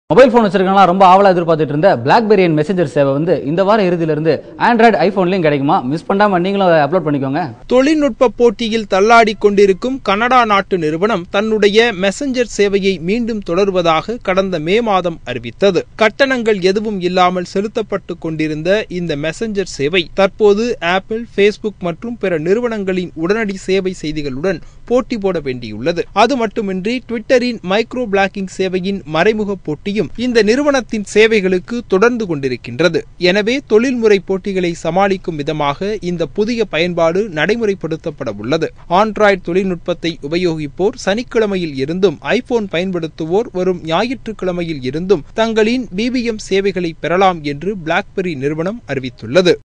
mobile phone வச்சிருக்கவங்க ரொம்ப ஆவலா எதிர்பார்த்துட்டு இருந்த பிளாக்பெரி அண்ட் மெசேஞ்சர் சேவை வந்து இந்த வார இறுதியில இருந்து ஆண்ட்ராய்டு ஐபோன்லயும் கிடைக்குமா மிஸ் பண்ணாம நீங்களும் அப்லோட் பண்ணிக்கோங்க தொழில்நுட்ப போட்டியில் தள்ளாடி கொண்டிருக்கும் கனடா நாட்டு நிறுவனம் தன்னுடைய மெசஞ்சர் சேவையை மீண்டும் தொடர்வதாக கடந்த மே மாதம் அறிவித்தது கட்டணங்கள் எதுவும் இல்லாமல் செலுத்தப்பட்டு கொண்டிருந்த இந்த மெசஞ்சர் சேவை தற்போது ஆப்பிள் ஃபேஸ்புக் மற்றும் பிற நிறுவனங்களின் உடனடி சேவை செய்திகளுடன் போட்டி போட வேண்டியுள்ளது அது மட்டுமின்றி ட்விட்டரின் மைக்ரோ பிளாக்கிங் சேவையின் மறைமுக போட்டியும் இந்த நிறுவனத்தின் சேவைகளுக்கு தொடர்ந்து கொண்டிருக்கின்றது எனவே தொழில்முறை போட்டிகளை சமாளிக்கும் விதமாக இந்த புதிய பயன்பாடு நடைமுறைப்படுத்தப்பட உள்ளது ஆண்ட்ராய்டு தொழில்நுட்பத்தை உபயோகிப்போர் சனிக்கிழமையில் இருந்தும் ஐபோன் பயன்படுத்துவோர் வரும் ஞாயிற்றுக்கிழமையில் இருந்தும் தங்களின் பிபிஎம் சேவைகளை பெறலாம் என்று பிளாக்பெரி நிறுவனம் அறிவித்துள்ளது